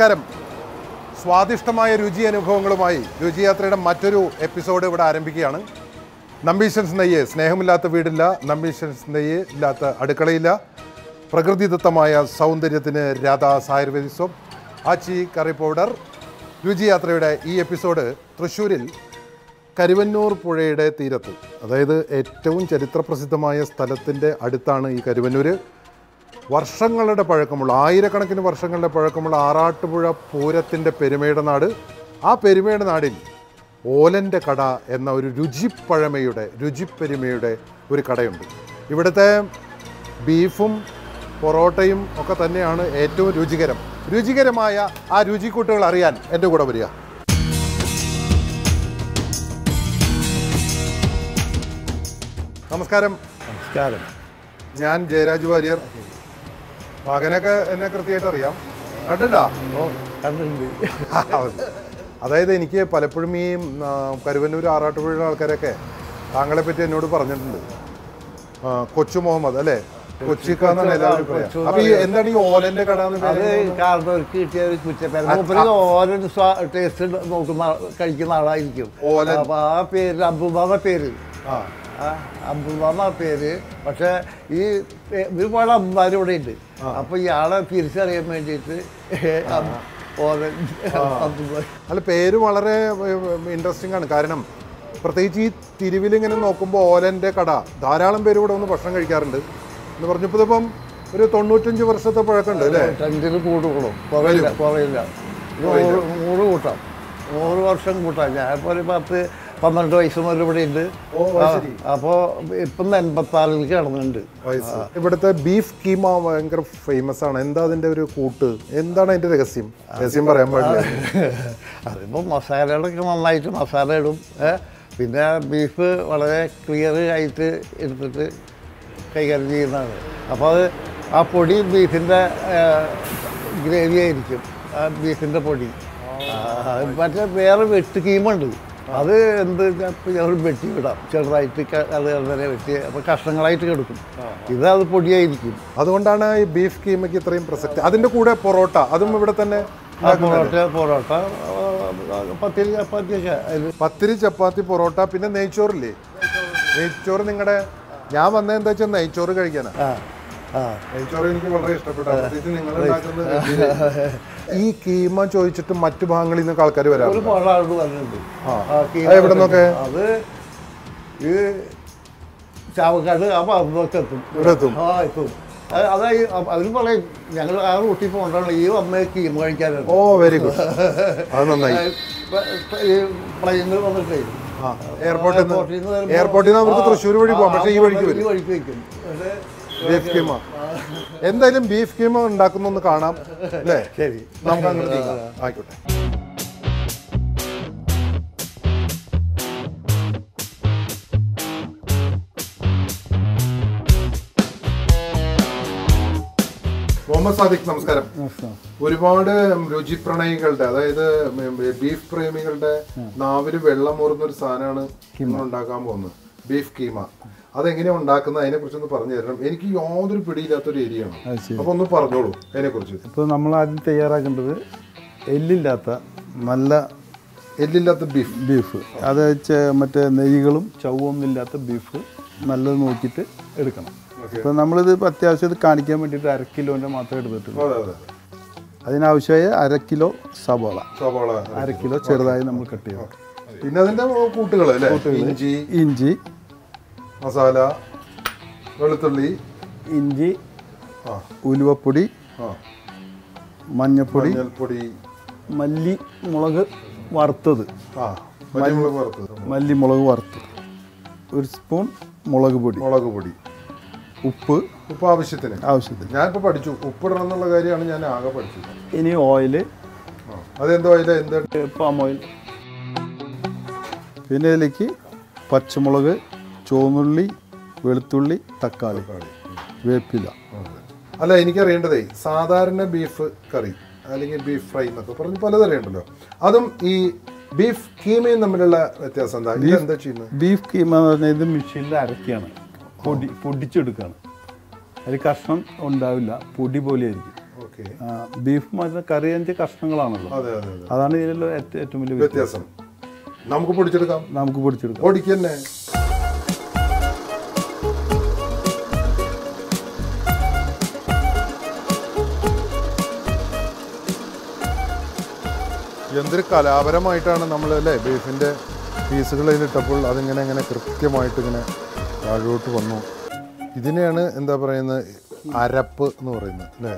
നമസ്കാരം സ്വാദിഷ്ടമായ രുചി അനുഭവങ്ങളുമായി രുചിയാത്രയുടെ മറ്റൊരു എപ്പിസോഡ് ഇവിടെ ആരംഭിക്കുകയാണ് നമ്പീഷൻസ് നെയ്യ് സ്നേഹമില്ലാത്ത വീടില്ല നമ്പീഷൻസ് നെയ്യ് ഇല്ലാത്ത അടുക്കളയില്ല പ്രകൃതിദത്തമായ സൗന്ദര്യത്തിന് Radhas Ayurvedic soap Aachi curry powder രുചിയാത്രയുടെ ഈ എപ്പിസോഡ് തൃശ്ശൂരിൽ കരുവന്നൂർ പുഴയുടെ തീരത്ത് അതായത് ഏറ്റവും ചരിത്രപ്രസിദ്ധമായ സ്ഥലത്തിൻ്റെ അടുത്താണ് ഈ കരുവന്നൂര് വർഷങ്ങളുടെ പഴക്കമുള്ള ആയിരക്കണക്കിന് വർഷങ്ങളുടെ പഴക്കമുള്ള ആറാട്ടുപുഴ പൂരത്തിൻ്റെ പെരുമയുടെ നാട് ആ പെരുമയുടെ നാടിൽ ഓലൻ്റെ കട എന്ന ഒരു രുചിപ്പഴമയുടെ രുചിപ്പെരുമയുടെ ഒരു കടയുണ്ട് ഇവിടുത്തെ ബീഫും പൊറോട്ടയും ഒക്കെ തന്നെയാണ് ഏറ്റവും രുചികരം രുചികരമായ ആ രുചിക്കൂട്ടുകൾ അറിയാൻ എൻ്റെ കൂടെ വരിക നമസ്കാരം നമസ്കാരം ഞാൻ ജയരാജ് വാര്യർ മകനൊക്കെ എന്നെ കൃത്യമായിട്ട് അറിയാം കണ്ടിട്ടാ ഓ കണ്ടിട്ടുണ്ട് അതായത് എനിക്ക് പലപ്പോഴും ഈ ആ, കരുവന്നൂർ ആറാട്ടുപുഴ ആൾക്കാരൊക്കെ താങ്കളെ പറ്റി എന്നോട് പറഞ്ഞിട്ടുണ്ട് ആ, കൊച്ചു മുഹമ്മദ് അല്ലേ കൊച്ചിക്കാന്നാണ് എല്ലാവരും പറയാം അപ്പൊ ഈ എന്താണ് ഈ ഓലന്റെ കട എന്ന് അത് പേര്? കാരണവർക്ക് കിട്ടിയ ഒരു കുറ്റപ്പേര് മൂപ്പര് ഓരോ ടേസ്റ്റ് നോക്കുന്ന ആൾ- കഴിക്കുന്ന ആളായിരിക്കും ഓലൻ. അപ്പൊ ആ പേര് അബ്ദുള്ള പേര് ആ ആ അബ്ദുള്ള പേര് പക്ഷെ ഈ പേ- ഒരുപാട് അബ്ദുമാർ ഇവിടെ ഉണ്ട് അപ്പൊ ഇയാളെ തിരിച്ചറിയാൻ വേണ്ടിയിട്ട് അബ്- ഓലൻ അബ്ദുള്ള അല്ല പേര് വളരെ ഇൻട്രസ്റ്റിംഗ് ആണ് കാരണം പ്രത്യേകിച്ച് ഈ തിരുവിൽ ഇങ്ങനെ നോക്കുമ്പോൾ ഓലന്റെ കട ധാരാളം പേര് ഇവിടെ വന്ന് ഭക്ഷണം കഴിക്കാറുണ്ട് എന്ന് പറഞ്ഞപ്പോൾ ഇതിപ്പം ഒരു തൊണ്ണൂറ്റഞ്ച് വർഷത്തെ പഴക്കമുണ്ട് അല്ലേ രണ്ടിന് കൂടുകളും കുറയില്ല കുറയില്ല നൂറ് നൂറ് കൂട്ടാം നൂറ് വർഷം കൂട്ടാം ഞാനിപ്പോൾ ഒരു പത്ത് പന്ത്രണ്ട് വയസ്സ് മുതൽ ഇവിടെ ഉണ്ട് ഓ, അത് ശരി. അപ്പോൾ ഇപ്പം എൺപത്തി ആറിൽ കിടന്നുണ്ട് വയസ്സ് ഇവിടുത്തെ ബീഫ് കീമ ഭയങ്കര ഫേമസ് ആണ് എന്താ അതിന്റെ ഒരു കൂട്ട് എന്താണ് അതിന്റെ രഹസ്യം രഹസ്യം പറയാൻ പാടില്ല അതിപ്പോൾ മസാലകളൊക്കെ നന്നായിട്ട് മസാല ഇടും ഏ? പിന്നെ ബീഫ് വളരെ ക്ലിയർ ആയിട്ട് എടുത്തിട്ട് കൈകാര്യം ചെയ്യുന്നതാണ് അപ്പോൾ അത് ആ പൊടി ബീഫിൻ്റെ ഗ്രേവി ആയിരിക്കും ആ ബീഫിൻ്റെ പൊടി ആ, മറ്റേ വേറെ വെട്ട് കീമുണ്ട് അത് എന്ത് ഞങ്ങൾ വെട്ടി വിടാം ചെറുതായിട്ട് ക- അത് വളരെ വെട്ടി അപ്പോൾ കഷ്ണങ്ങളായിട്ട് കിടക്കും ഇത് അത് പൊടിയായിരിക്കും അതുകൊണ്ടാണ് ഈ ബീഫ് കീമയ്ക്ക് ഇത്രയും പ്രസക്തി അതിന്റെ കൂടെ പൊറോട്ട അതും ഇവിടെ തന്നെ ആ പൊറോട്ട പൊറോട്ട ആ, പത്തിരി ചപ്പാത്തിയൊക്കെ അതിൽ പത്തിരി ചപ്പാത്തി പൊറോട്ട പിന്നെ നെയ്ച്ചോറില്ലേ നെയ്ച്ചോറ് നിങ്ങളുടെ ഞാൻ വന്നത് എന്താ വെച്ചാൽ നെയ്ച്ചോറ് കഴിക്കാനാ ആ ആ നെയ്ച്ചോറ് എനിക്ക് വളരെ ഇഷ്ടപ്പെട്ടു പ്രത്യേകിച്ച് നിങ്ങൾ ഉണ്ടാക്കുന്ന രീതിയില്. ഈ കീമ ചോദിച്ചിട്ട് മറ്റു ഭാഗങ്ങളിൽ നിന്നൊക്കെ ആൾക്കാർ വരാറുണ്ട് ഒരുപാട് ആളുകൾ വരുന്നുണ്ട് ആ. ആ, കീമ അത് എവിടെ നിന്നൊക്കെ? അത് ഈ ചാവക്കാട് ആ ഭാഗത്തൊക്കെ എത്തും ഇവിടെ എത്തും ആ എത്തും അത് അതായി അവർ പറയും ഞങ്ങൾ ആ റൂട്ടിൽ പോകണ്ടാണ് ഈ വന്ന് കീമ കഴിക്കാനാണ് ഓ വെരി ഗുഡ് അത് നന്നായി ഈ പ്ലെയിനിൽ വന്നിട്ടേ ആ എയർപോർട്ടിൽ എയർപോർട്ടിൽ നിന്ന് നിന്ന് വരുമ്പോ- എയർപോർട്ടിൽ നിന്ന് നമുക്ക് ആ, തൃശ്ശൂർ വഴി പോകാം പക്ഷേ ഈ ആ, വഴിക്ക് ഈ വരും വഴിക്ക് വയ്ക്കും പക്ഷേ ബീഫ് കീമ എന്തായാലും ബീഫ് കീമ ഉണ്ടാക്കുന്നൊന്ന് കാണാം അല്ലേ ശരി നമുക്ക് അങ്ങനെ നീങ്ങാം. ആയിക്കോട്ടെ മുഹമ്മദ് സാദിഖ് നമസ്കാരം ഒരുപാട് രുചിപ്രണയികളുടെ അതായത് ബീഫ് പ്രേമികളുടെ നാവില് വെള്ളം ഊറുന്ന ഒരു സാധനമാണ് ഇന്ന് ഉണ്ടാക്കാൻ പോകുന്നത് ബീഫ് കീമ അതെങ്ങനെയാ ഉണ്ടാക്കുന്നത് അതിനെ കുറിച്ചൊന്ന് പറഞ്ഞു തരണം എനിക്ക് യാതൊരു പിടിയില്ലാത്തൊരു ഏരിയയാണ് അത് ശരി അപ്പൊ ഒന്ന് പറഞ്ഞോളൂ അതിനെ കുറിച്ച് ഇപ്പോൾ നമ്മൾ ആദ്യം തയ്യാറാക്കേണ്ടത് എല്ലില്ലാത്ത നല്ല എല്ലില്ലാത്ത ബീഫ് ബീഫ് അത് ചെ- മറ്റേ നെയ്കളും ചവൊന്നും ഇല്ലാത്ത ബീഫ് നല്ലത് നോക്കിയിട്ട് എടുക്കണം ഇപ്പോൾ നമ്മളിത് ഇപ്പം അത്യാവശ്യം ഇത് കാണിക്കാൻ വേണ്ടിയിട്ട് അര കിലോൻ്റെ മാത്രമേ എടുത്തിട്ടുള്ളൂ അതെ അതെ അതിനാവശ്യമായ അര കിലോ സവാള സവാള അര കിലോ ചെറുതായി നമ്മൾ കട്ട് ചെയ്യണം പിന്നെ അതിന്റെ കൂട്ടുകൾ അല്ലേ ഇഞ്ചി ഇഞ്ചി മസാല വെളുത്തുള്ളി ഇഞ്ചി ആ ഉലുവപ്പൊടി ആ മഞ്ഞൾപ്പൊടി മഞ്ഞൾപ്പൊടി മല്ലി മുളക് വറുത്തത് ആ മല്ലിമുളക് വറുത്തത് മല്ലി മുളക് വറുത്തത് ഒരു സ്പൂൺ മുളക് പൊടി മുളക് പൊടി ഉപ്പ് ഉപ്പ് ആവശ്യത്തിന് ആവശ്യത്തിന് ഞാനിപ്പോ പഠിച്ചു ഉപ്പിടണം എന്നുള്ള കാര്യമാണ് ഞാൻ ആകെ പഠിച്ചത് ഇനി ഓയില് ആ. അതെന്തോ അതിൽ എന്ത് പാം ഓയിൽ പിന്നെ ഇതിലേക്ക് പച്ചമുളക് ചുവന്നുള്ളി വെളുത്തുള്ളി തക്കാളി വേപ്പില അല്ല എനിക്കറിയേണ്ടതേ സാധാരണ ബീഫ് കറി അല്ലെങ്കിൽ ബീഫ് ഫ്രൈ എന്നൊക്കെ പറഞ്ഞ് പലതരം ഉണ്ടല്ലോ അതും ഈ ബീഫ് കീമയും തമ്മിലുള്ള വ്യത്യാസം എന്താ ഇത് എന്താ ചെയ്യുന്നത് ബീഫ് കീമ എന്ന് പറഞ്ഞാൽ ഇത് മെഷീനിൽ അരക്കുകയാണ് പൊടി പൊടിച്ചെടുക്കുകയാണ് അതിൽ കഷ്ണം ഉണ്ടാവില്ല പൊടി പോലെ ആയിരിക്കും ഓക്കെ ബീഫ് മറ്റേ കറി അഞ്ച് കഷ്ണങ്ങളാണല്ലോ അതെ അതെ അതെ അതാണ് ഇതിലുള്ള ഏറ്റവും ഏറ്റവും വലിയ വ്യത്യാസം വ്യത്യാസം നമുക്ക് പൊടിച്ചെടുക്കാം നമുക്ക് പിടിച്ചെടുക്കാം പൊടിക്ക് തന്നെ എന്തൊരു കലാപരമായിട്ടാണ് നമ്മൾ അല്ലേ ബീഫിൻ്റെ പീസുകൾ അതിലിട്ടപ്പോൾ അതിങ്ങനെ ഇങ്ങനെ കൃത്യമായിട്ട് ഇങ്ങനെ താഴോട്ട് വന്നു ഇതിനെയാണ് എന്താ പറയുന്നത് അരപ്പ് എന്ന് പറയുന്നത് അല്ലേ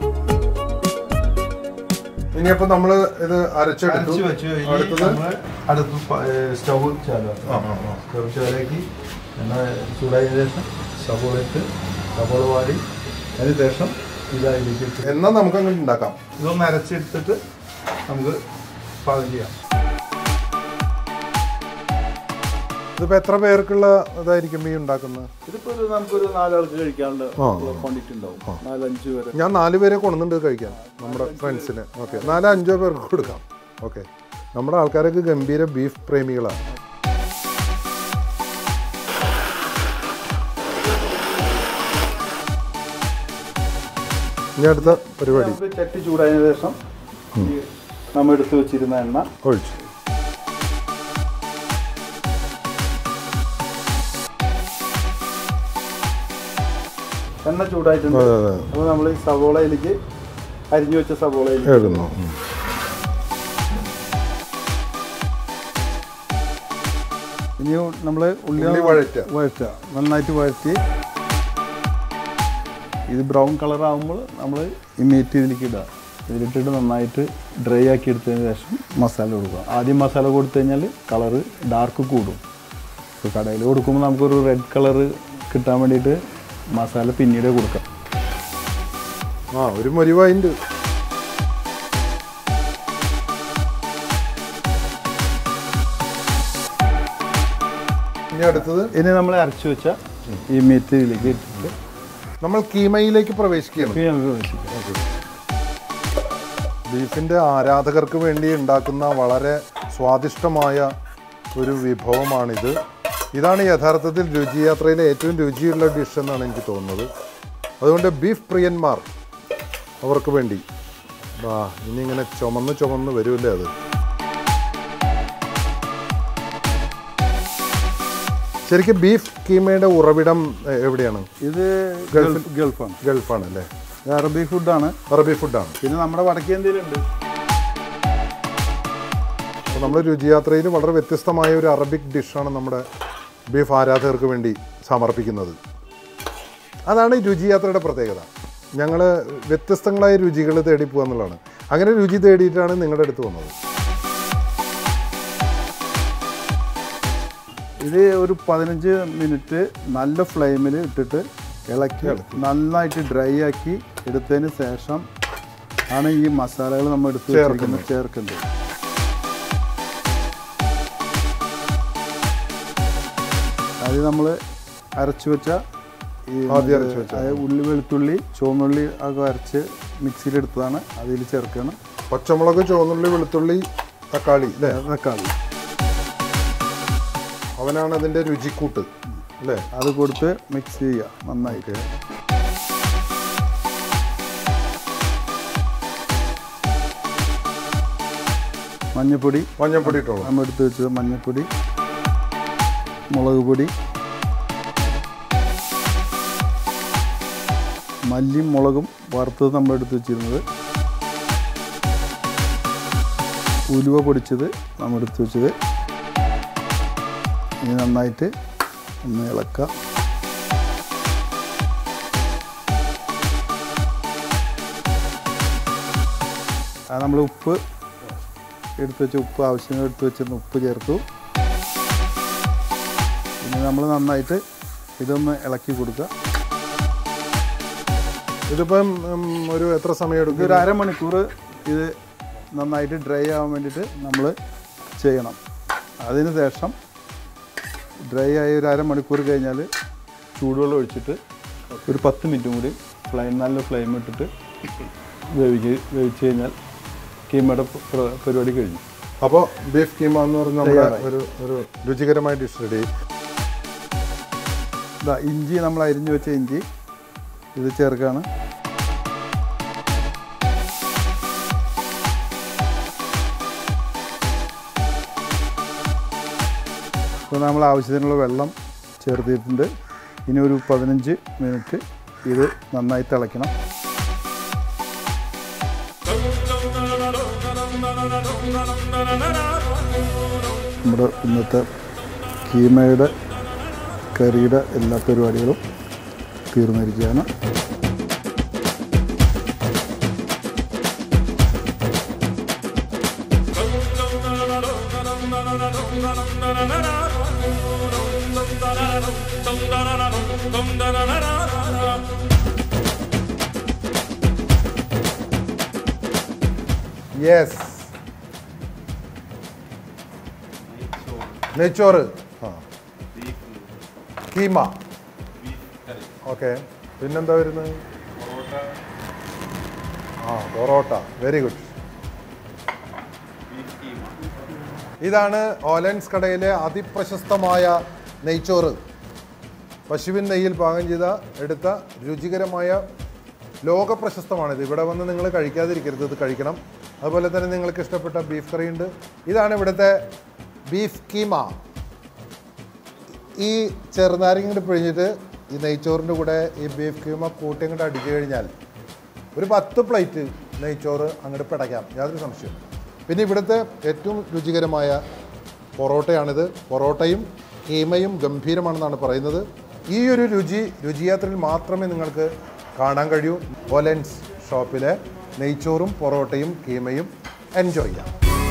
ഇനിയപ്പോൾ നമ്മൾ ഇത് അരച്ചെടുത്തു അടുത്തത് അടുത്ത് സ്റ്റൗ ചാലാക്കും ആ ആ ആ സ്റ്റൗ ചാലാക്കി എണ്ണ ചൂടായതിനു ശേഷം സവോള ഇട്ട് സവോള വാടി അതിന് ശേഷം ഇതായിരിക്കും ഇട്ട് എന്നാൽ നമുക്ക് അങ്ങോട്ട് ഉണ്ടാക്കാം ഇതൊന്ന് അരച്ചെടുത്തിട്ട് നമുക്ക് പാകം ചെയ്യാം ഇതിപ്പോ എത്ര പേർക്കുള്ള ഇതായിരിക്കും ഈ ഉണ്ടാക്കുന്നത് ഇതിപ്പോ ഒരു നമുക്കൊരു നാലാൾക്ക് കഴിക്കാനുള്ള ആ. ക്വാണ്ടിറ്റി ഉണ്ടാവും നാലഞ്ച് വരെ ഞാൻ നാല് പേരെ കൊണ്ടുണ്ട് കഴിക്കാൻ നമ്മുടെ ഫ്രണ്ട്സിന് ഓക്കെ നാലോ അഞ്ചോ പേർക്ക് കൊടുക്കാം ഓക്കെ നമ്മുടെ ആൾക്കാരൊക്കെ ഗംഭീര ബീഫ് പ്രേമികളാണ് ഇനി അടുത്ത പരിപാടി നമുക്ക് ചട്ടി ചൂടായതിനു ശേഷം ഈ നമ്മൾ എടുത്തു വെച്ചിരുന്ന എണ്ണ ഒഴിച്ചു എണ്ണ ചൂടായിട്ടുണ്ട് അതെ അതെ അപ്പോൾ നമ്മൾ ഈ സവോളയിലേക്ക് അരിഞ്ഞു വെച്ച സവോളയിലേക്ക് എഴുതുന്നു ഉം. ഇനി നമ്മൾ ഉള്ളി ഉള്ളി വഴറ്റുക. വഴറ്റുക നന്നായിട്ട് വഴറ്റി ഇത് ബ്രൗൺ കളർ ആകുമ്പോൾ നമ്മൾ ഈ മീറ്റ് ഇതിലേക്ക് ഇടുക ഇതിലിട്ടിട്ട് നന്നായിട്ട് ഡ്രൈ ആക്കി എടുത്തതിന് ശേഷം മസാല കൊടുക്കുക ആദ്യം മസാല കൊടുത്തു കഴിഞ്ഞാൽ കളറ് ഡാർക്ക് കൂടും ഇപ്പോൾ കടയിൽ കൊടുക്കുമ്പോൾ നമുക്കൊരു റെഡ് കളറ് കിട്ടാൻ വേണ്ടിയിട്ട് മസാല പിന്നീട് കൊടുക്കാം ആ ഒരു മൊരിവായിണ്ട് ഇനി അടുത്തത് ഇനി നമ്മൾ അരച്ചു വെച്ച ഈ മീറ്റ് ഇതിലേക്ക് ഇട്ടിട്ട് നമ്മൾ കീമയിലേക്ക് പ്രവേശിക്കുകയാണ് ഇനി നമുക്ക് വെച്ചിട്ട് ബീഫിൻ്റെ ആരാധകർക്ക് വേണ്ടി ഉണ്ടാക്കുന്ന വളരെ സ്വാദിഷ്ടമായ ഒരു വിഭവമാണിത് ഇതാണ് യഥാർത്ഥത്തിൽ രുചിയാത്രയിലെ ഏറ്റവും രുചിയുള്ള ഡിഷ് എന്നാണ് എനിക്ക് തോന്നുന്നത് അതുകൊണ്ട് ബീഫ് പ്രിയന്മാർ അവർക്ക് വേണ്ടി ആ ഇനി ഇങ്ങനെ ചുമന്ന് ചുമന്ന് വരുമല്ലേ അത് ശരിക്കും ബീഫ് കീമയുടെ ഉറവിടം എ, എവിടെയാണ് ഇത് ഗൾഫ് ഗൾഫാണ് ഗൾഫാണ് അല്ലേ ഇത് അറബി ഫുഡാണ് അറബി ഫുഡാണ് പിന്നെ നമ്മുടെ വടക്കേ ഇന്ത്യയിലുണ്ട് അപ്പോൾ നമ്മൾ രുചിയാത്രയിൽ വളരെ വ്യത്യസ്തമായ ഒരു അറബിക് ഡിഷാണ് നമ്മുടെ ബീഫ് ആരാധകർക്ക് വേണ്ടി സമർപ്പിക്കുന്നത് അതാണ് ഈ രുചിയാത്രയുടെ പ്രത്യേകത ഞങ്ങൾ വ്യത്യസ്തങ്ങളായ രുചികൾ തേടി പോകുക എന്നുള്ളതാണ് അങ്ങനെ രുചി തേടിയിട്ടാണ് നിങ്ങളുടെ അടുത്ത് വന്നത് ഇത് ഒരു പതിനഞ്ച് മിനിറ്റ് നല്ല ഫ്ലെയിമിൽ ഇട്ടിട്ട് ഇളക്കി നന്നായിട്ട് ഡ്രൈ ആക്കി എടുത്തതിന് ശേഷം ആണ് ഈ മസാലകൾ നമ്മൾ എടുത്ത് വെച്ചിരിക്കുന്നത് ചേർക്കേണ്ടത് അത് നമ്മൾ അരച്ചു വെച്ച ഈ ആദ്യം അരച്ച് വെച്ച. അതായത് ഉള്ളി വെളുത്തുള്ളി ചുവന്നുള്ളി ഒക്കെ അരച്ച് മിക്സിയിലെടുത്തതാണ് അതിൽ ചേർക്കണം പച്ചമുളക് ചുവന്നുള്ളി വെളുത്തുള്ളി തക്കാളി അല്ലേ തക്കാളി അവനാണ് അതിൻ്റെ രുചിക്കൂട്ട് അല്ലേ അത് കൊടുത്ത് മിക്സ് ചെയ്യുക നന്നായിട്ട് മഞ്ഞൾപ്പൊടി മഞ്ഞപ്പൊടി ഇട്ടോളൂ നമ്മൾ എടുത്ത് വെച്ചത് മഞ്ഞൾപ്പൊടി മുളക് പൊടി മല്ലിയും മുളകും വറുത്തത് നമ്മൾ എടുത്ത് വെച്ചിരുന്നത് ഉലുവ പൊടിച്ചത് നമ്മൾ എടുത്ത് വെച്ചത് ഇനി നന്നായിട്ട് ഒന്ന് ഇളക്കുക അത് നമ്മൾ ഉപ്പ് എടുത്ത് വെച്ച ഉപ്പ് ആവശ്യത്തിന് എടുത്ത് വെച്ചിരുന്ന ഉപ്പ് ചേർത്തു പിന്നെ നമ്മൾ നന്നായിട്ട് ഇതൊന്ന് ഇളക്കി കൊടുക്കുക ഇതിപ്പം ഉം, ഒരു എത്ര സമയം എടുക്കും ഇതൊരു അരമണിക്കൂർ ഇത് നന്നായിട്ട് ഡ്രൈ ആവാൻ വേണ്ടിയിട്ട് നമ്മൾ ചെയ്യണം അതിന് ശേഷം ഡ്രൈ ആയി ഒരു അരമണിക്കൂർ കഴിഞ്ഞാൽ ചൂടുവെള്ളം ഒഴിച്ചിട്ട് ഒരു പത്ത് മിനിറ്റും കൂടി ഫ്ലെയിം നല്ല ഫ്ലെയിം ഇട്ടിട്ട് വേവിക്ക് വേവിച്ച് കഴിഞ്ഞാൽ കീമയുടെ പ്ര- പരിപാടി കഴിഞ്ഞു അപ്പോൾ ബീഫ് കീമ എന്ന് പറഞ്ഞ നമ്മുടെ ഒരു ഒരു രുചികരമായ ഡിഷ് റെഡി ഇതാ ഇഞ്ചി നമ്മൾ അരിഞ്ഞു വെച്ച ഇഞ്ചി ഇത് ചേർക്കാണ് അപ്പോൾ നമ്മൾ ആവശ്യത്തിനുള്ള വെള്ളം ചേർത്തിട്ടുണ്ട് ഇനി ഒരു പതിനഞ്ച് മിനിറ്റ് ഇത് നന്നായി തിളയ്ക്കണം നമ്മുടെ ഇന്നത്തെ കീമയുടെ കറിയുടെ എല്ലാ പരിപാടികളും തീർന്നിരിക്കുകയാണ് യെസ് നെയ്ച്ചോറ് ആ കീമ ഓക്കെ പിന്നെന്താ വരുന്നത് ആ പൊറോട്ട വെരി ഗുഡ് ഇതാണ് ഓലൻസ് കടയിലെ അതിപ്രശസ്തമായ നെയ്ച്ചോറ് പശുവിൻ നെയ്യിൽ പാകം ചെയ്ത എടുത്ത രുചികരമായ ലോക പ്രശസ്തമാണിത് ഇവിടെ വന്ന് നിങ്ങൾ കഴിക്കാതിരിക്കരുത് ഇത് കഴിക്കണം അതുപോലെ തന്നെ നിങ്ങൾക്ക് ഇഷ്ടപ്പെട്ട ബീഫ് കറി ഉണ്ട് ഇതാണ് ഇവിടുത്തെ ബീഫ് കീമ ഈ ചെറുനാരങ്ങ ഇങ്ങോട്ട് പിഴിഞ്ഞിട്ട് ഈ നെയ്ച്ചോറിൻ്റെ കൂടെ ഈ ബീഫ് കീമ കൂട്ടി അങ്ങോട്ട് അടിച്ചു കഴിഞ്ഞാൽ ഒരു പത്ത് പ്ലേറ്റ് നെയ്ച്ചോറ് അങ്ങോട്ട് പിടയ്ക്കാം യാതൊരു സംശയം പിന്നെ ഇവിടുത്തെ ഏറ്റവും രുചികരമായ പൊറോട്ടയാണിത് പൊറോട്ടയും കീമയും ഗംഭീരമാണെന്നാണ് പറയുന്നത് ഈ ഒരു രുചി രുചിയാത്രയിൽ മാത്രമേ നിങ്ങൾക്ക് കാണാൻ കഴിയൂ ഓലൻസ് ഷോപ്പിലെ നെയ്ച്ചോറും പൊറോട്ടയും കീമയും എൻജോയ് ചെയ്യാം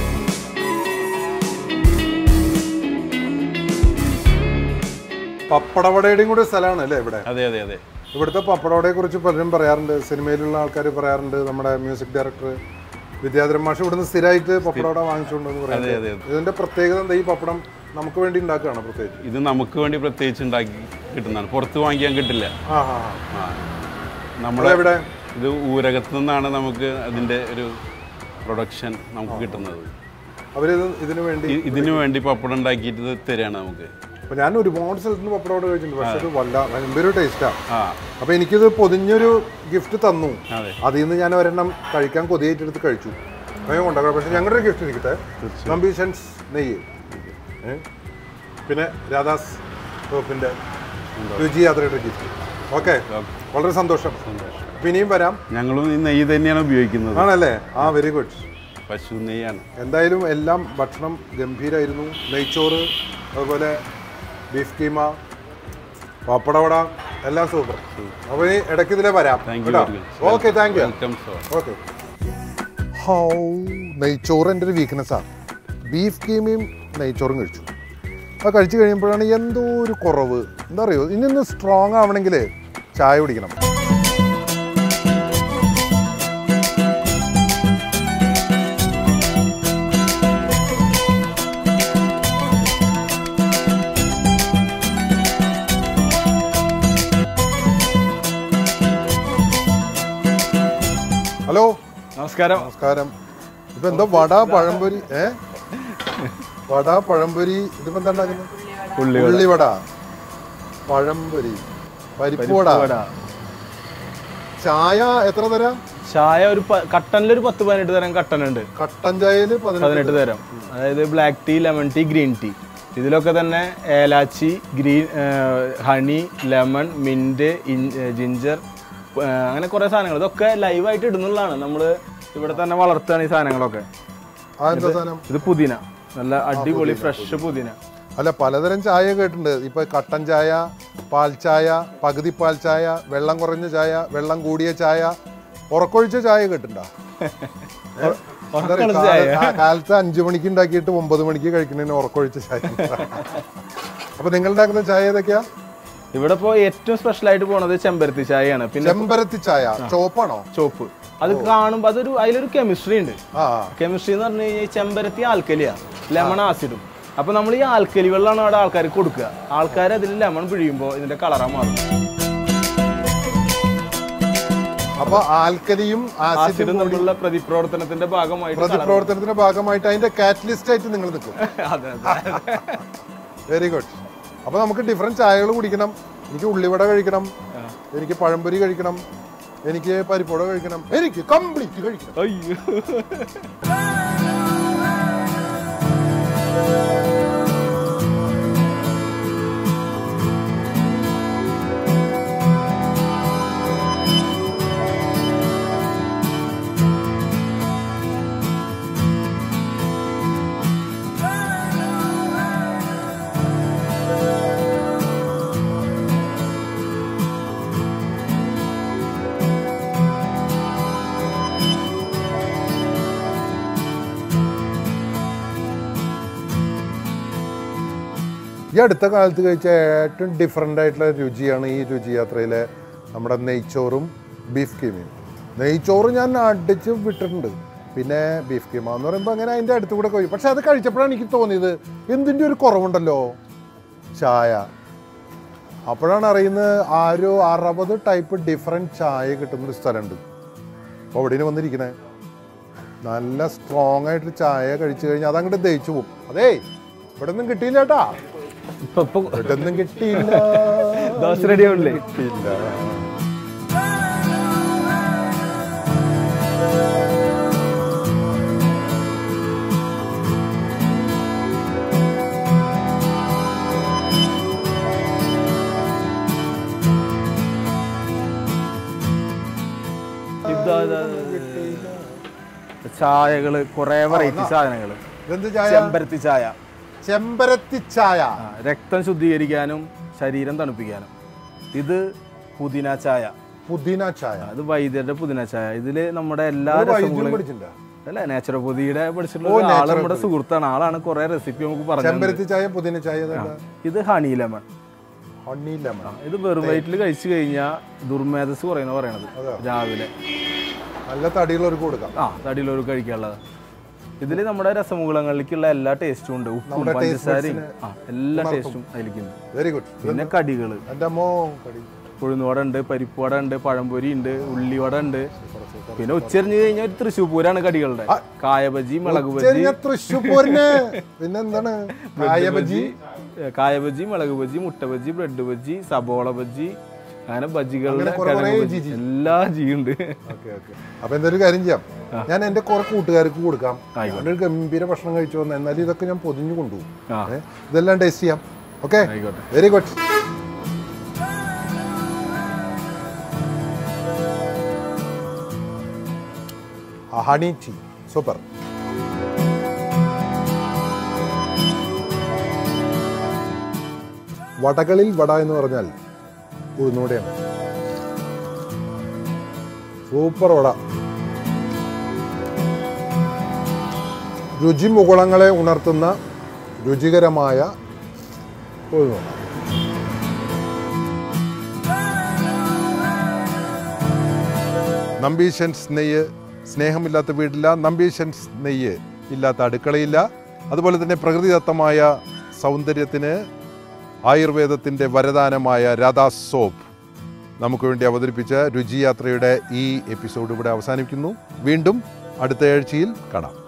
പപ്പടവടയുടെയും കൂടെ സ്ഥലമാണ് അല്ലേ ഇവിടെ അതെ അതെ അതെ ഇവിടുത്തെ പപ്പടവടയെ കുറിച്ച് പലരും പറയാറുണ്ട് സിനിമയിലുള്ള ആൾക്കാർ പറയാറുണ്ട് നമ്മുടെ മ്യൂസിക് ഡയറക്ടർ വിദ്യാധരൻ മാഷ് ഇവിടുന്ന് സ്ഥിരമായിട്ട് പപ്പടവട വാങ്ങിച്ചുകൊണ്ടെന്ന് അതെ, അതെ, പറയാറുണ്ട് ഇതിന്റെ പ്രത്യേകത എന്താ ഈ പപ്പടം നമുക്ക് വേണ്ടി ഉണ്ടാക്കുകയാണ് പ്രത്യേകിച്ച് ഇത് നമുക്ക് വേണ്ടി പ്രത്യേകിച്ച് ഉണ്ടാക്കി കിട്ടുന്നതാണ് പുറത്ത് വാങ്ങിക്കാൻ കിട്ടില്ല ആ ആ ആ നമ്മളെ എവിടെ ഇത് ഊരകത്ത് നിന്നാണ് നമുക്ക് അതിൻ്റെ ഒരു പ്രൊഡക്ഷൻ നമുക്ക് കിട്ടുന്നത് അവരിത് ഇതിനു വേണ്ടി ഇ- ഇതിനു വേണ്ടി പപ്പടം ഉണ്ടാക്കിയിട്ട് ഇത് തരികയാണ് നമുക്ക് അപ്പൊ ഞാൻ ഒരുപാട് സ്ഥലത്ത് നിന്ന് പപ്പടവട കഴിച്ചിട്ടുണ്ട് പക്ഷെ ഇത് വല്ല ഭയങ്കര ടേസ്റ്റാ ആ അപ്പൊ എനിക്കിത് പൊതിഞ്ഞൊരു ഗിഫ്റ്റ് തന്നു അതെ അതിൽ നിന്ന് ഞാൻ ഒരെണ്ണം കഴിക്കാൻ കൊതിയായിട്ടെടുത്ത് കഴിച്ചു ഭയം കൊണ്ടാക്കാം പക്ഷെ ഞങ്ങളുടെ ഒരു ഗിഫ്റ്റ് ഇരിക്കട്ടെ നമ്പീഷൻസ് നെയ്യ് ഏ? പിന്നെ രാധാസ് ടോപ്പിന്റെ രുചി യാത്രയുടെ ഗിഫ്റ്റ് ഓക്കെ വളരെ സന്തോഷം അപ്പൊ ഇനിയും വരാം ഞങ്ങളും ഈ നെയ്യ് തന്നെയാണ് ഉപയോഗിക്കുന്നത് ആണല്ലേ ആ വെരി ഗുഡ് പശു നെയ്യാണ് എന്തായാലും എല്ലാം ഭക്ഷണം ഗംഭീരായിരുന്നു നെയ്ച്ചോറ് അതുപോലെ ബീഫ് കീമ പപ്പടവട എല്ലാം സൂപ്പർ അപ്പോൾ ഇനി ഇടയ്ക്ക് ഇതിലേ വരാം thank you okay thank you welcome so okay how നെയ്ച്ചോറ് എൻ്റെ ഒരു വീക്ക്നെസ്സാണ് ബീഫ് കീമയും നെയ്ച്ചോറും കഴിച്ചു അത് കഴിച്ചു കഴിയുമ്പോഴാണ് എന്തോ ഒരു കുറവ് എന്താ പറയുക ഇനി ഒന്ന് സ്ട്രോങ് ആവണമെങ്കിൽ ചായ കുടിക്കണം ഹലോ നമസ്കാരം നമസ്കാരം ഇപ്പൊ എന്താ വട പഴംപൊരി ഏ വട പഴംപൊരി ഇതിപ്പോ എന്താ ഉണ്ടാക്കുന്നത് ഉള്ളിവട പഴംപൊരി പരിപ്പ് വട ചായ എത്ര തരാം ചായ ഒരു പ- കട്ടനിലൊരു പത്ത് പതിനെട്ട് തരം കട്ടനുണ്ട് കട്ടൻ ചായയില് പതിനെട്ട് പതിനെട്ട് തരം അതായത് black tea lemon tea green tea ഇതിലൊക്കെ തന്നെ elaichi green honey lemon mint ginger അങ്ങനെ കുറേ സാധനങ്ങൾ ഇതൊക്കെ ലൈവായിട്ട് ഇടുന്നുള്ളതാണ് നമ്മൾ ഇവിടെ തന്നെ വളർത്തുകയാണ് ഈ സാധനങ്ങളൊക്കെ ആ എന്താ സാധനം ഇത് പുതിന നല്ല അടിപൊളി ഫ്രഷ് പുതിന അല്ല പലതരം ചായ കേട്ടിട്ടുണ്ട് ഇപ്പൊ കട്ടൻ ചായ പാൽ ചായ പകുതി പാൽ ചായ വെള്ളം കുറഞ്ഞ ചായ വെള്ളം കൂടിയ ചായ ഉറക്കൊഴിച്ച ചായ കേട്ടിട്ടുണ്ടോ ഉറക്കൊഴിച്ച ചായ? കാലത്ത് അഞ്ചു മണിക്ക് ഉണ്ടാക്കിയിട്ട് ഒമ്പത് മണിക്ക് കഴിക്കുന്നതിന് ഉറക്കൊഴിച്ച ചായ അപ്പൊ നിങ്ങൾ ഉണ്ടാക്കുന്ന ചായ ഏതൊക്കെയാ ഇവിടെ ഇപ്പോൾ ഏറ്റവും സ്പെഷ്യൽ ആയിട്ട് പോണത് ചെമ്പരത്തി ചായയാണ് പിന്നെ ചെമ്പരത്തി ചായ ചോപ്പാണോ ചോപ്പ് അത് കാണുമ്പോൾ അതൊരു അതിലൊരു കെമിസ്ട്രി ഉണ്ട് ആ കെമിസ്ട്രി എന്ന് പറഞ്ഞു കഴിഞ്ഞാൽ ഈ ചെമ്പരത്തി ആൽക്കലിയാ ലെമൺ ആസിഡും അപ്പൊ നമ്മൾ ഈ ആൽക്കലി വെള്ളമാണ് അവിടെ ആൾക്കാർക്ക് കൊടുക്കുക ആൾക്കാർ അതിൽ ലെമൺ പിഴിയുമ്പോൾ ഇതിന്റെ കളറാ മാറും അപ്പൊ ആൽക്കലിയും ആസിഡും ആസിഡും തമ്മിലുള്ള പ്രതിപ്രവർത്തനത്തിന്റെ ഭാഗമായിട്ട് colour പ്രതിപ്രവർത്തനത്തിന്റെ ഭാഗമായിട്ട് അതിന്റെ കാറ്റലിസ്റ്റ് ആയിട്ട് നിങ്ങൾ നിൽക്കും അതെ അതെ വെരി ഗുഡ് അപ്പൊ നമുക്ക് ഡിഫറെന്റ് ചായകൾ കുടിക്കണം എനിക്ക് ഉള്ളിവട കഴിക്കണം എനിക്ക് പഴംപൊരി കഴിക്കണം എനിക്ക് പരിപ്പോട കഴിക്കണം എനിക്ക് കംപ്ലീറ്റ് കഴിക്കണം അയ്യോ ഈ അടുത്ത കാലത്ത് കഴിച്ച ഏറ്റവും ഡിഫറെൻ്റ് ആയിട്ടുള്ള രുചിയാണ് ഈ രുചി യാത്രയിലെ നമ്മുടെ നെയ്ച്ചോറും ബീഫ് കീമയും നെയ്ച്ചോറ് ഞാൻ അടിച്ച് വിട്ടിട്ടുണ്ട് പിന്നെ ബീഫ് കീമ എന്ന് പറയുമ്പോൾ അങ്ങനെ അതിൻ്റെ അടുത്ത് കൂടെ കഴിയും പക്ഷെ അത് കഴിച്ചപ്പോഴാണ് എനിക്ക് തോന്നിയത് എന്തിൻ്റെ ഒരു കുറവുണ്ടല്ലോ ചായ അപ്പോഴാണ് അറിയുന്നത് ആ ഒരു അറുപത് ടൈപ്പ് ഡിഫറെൻറ്റ് ചായ കിട്ടുന്നൊരു സ്ഥലമുണ്ട് അപ്പോൾ എവിടെയാണ് വന്നിരിക്കണേ നല്ല സ്ട്രോങ് ആയിട്ട് ചായ കഴിച്ചു കഴിഞ്ഞാൽ അതങ്ങോട്ട് ദഹിച്ചു പോകും അതേ ഇവിടെ ഒന്നും കിട്ടിയില്ല കേട്ടാ ഇപ്പൊ ഇപ്പൊ ഇവിടെ ഒന്നും കിട്ടിയില്ല ദോശ റെഡി ആവില്ലേ കിട്ടിയില്ല ഇതാ ഇതാ, ഇതാ. ചായകള് കുറെ വെറൈറ്റി സാധനങ്ങള് ഇതെന്ത് ചായ ചെമ്പരത്തി ചായ ചെമ്പരത്തി ചായ ആ, രക്തം ശുദ്ധീകരിക്കാനും ശരീരം തണുപ്പിക്കാനും ഇത് പുതിന ചായ പുതിന ചായ അത് വൈദ്യരുടെ പുതിന ചായ ഇതില് നമ്മുടെ എല്ലാ ഇത് വൈദ്യം രസങ്ങളും പിടിച്ചില്ല അല്ല നാച്ചുറോപ്പതിയുടെ പഠിച്ചിട്ടുള്ള ഓ, ഒരു ആള് naturopathy. നമ്മുടെ സുഹൃത്താണ് ആളാണ് കുറെ റെസിപ്പി നമുക്ക് പറഞ്ഞു ചെമ്പരത്തി ചായ പുതിന ചായ ഇതല്ല ഇത് ഹണി ലെമൺ ഹണി ലെമൺ ഇത് വെറും വയറ്റിൽ കഴിച്ചു കഴിഞ്ഞാൽ ദുർമേധസ് കുറയുന്ന പറയണത് രാവിലെ നല്ല തടിയുള്ളവർക്ക് കൊടുക്കാം ആ തടിയിലൊരു കഴിക്കാനുള്ളത് ഇതിൽ നമ്മുടെ രസമുകുളങ്ങളിലേക്കുള്ള എല്ലാ ടേസ്റ്റും ഉണ്ട് ഉപ്പും നമ്മുടെ taste പഞ്ചസാരയും budsനെ ആ എല്ലാ ടേസ്റ്റും അതിലേക്കുണ്ട് വെരി ഗുഡ് പിന്നെ കടികള് എൻ്റെ അമ്മോ കടി ഉഴുന്നുവട ഉണ്ട് പരിപ്പുവട ഉണ്ട് പഴംപൊരി ഉണ്ട് ഉള്ളിവട ഉണ്ട് പിന്നെ ഉച്ചരിഞ്ഞ് കഴിഞ്ഞാൽ ഒരു തൃശ്ശൂർ പൂരാണ് കടികളുടെ കായബജി മുളക് ബജി ചെറിയ തൃശ്ശൂർ പോരിന് പിന്നെ എന്താണ് കായ ബജി ഏ, കായബജി മുളക് ബജി മുട്ട ബജി ബ്രെഡ് ബജി സബോള ബജി അങ്ങനെ ബജികളുടെ അങ്ങനെ കുറേ കിഴങ്ങ് കുറേ ബജി, ജി ജി. എല്ലാ ജി ഉണ്ട് ഓക്കെ ഓക്കെ അപ്പൊ എന്തൊരു കാര്യം ചെയ്യാം ഞാൻ എന്റെ കുറെ കൂട്ടുകാർക്ക് കൊടുക്കാം ആയിക്കോട്ടെ. ഞാനൊരു ഗംഭീര ഭക്ഷണം കഴിച്ചു വന്ന എന്നാലും ഇതൊക്കെ ഞാൻ പൊതിഞ്ഞു കൊണ്ടുപോകും ആ ഏ, ഇതെല്ലാം ടേസ്റ്റ് ചെയ്യാം ഓക്കെ ആയിക്കോട്ടെ very good honey tea super വടകളിൽ വട എന്ന് പറഞ്ഞാൽ ഉഴുന്നൂടെയാണ് സൂപ്പർ വട രുചിമുകുളങ്ങളെ ഉണർത്തുന്ന രുചികരമായ ഉഴുന്നുവട നമ്പീഷൻസ് നെയ്യ് സ്നേഹമില്ലാത്ത വീടില്ല നമ്പീഷൻസ് നെയ്യ് ഇല്ലാത്ത അടുക്കളയില്ല അതുപോലെ തന്നെ പ്രകൃതിദത്തമായ സൗന്ദര്യത്തിന് ആയുർവേദത്തിൻ്റെ വരദാനമായ രാധാ സോപ്പ് നമുക്ക് വേണ്ടി അവതരിപ്പിച്ച രുചിയാത്രയുടെ ഈ എപ്പിസോഡ് ഇവിടെ അവസാനിക്കുന്നു വീണ്ടും അടുത്ത ആഴ്ചയിൽ കാണാം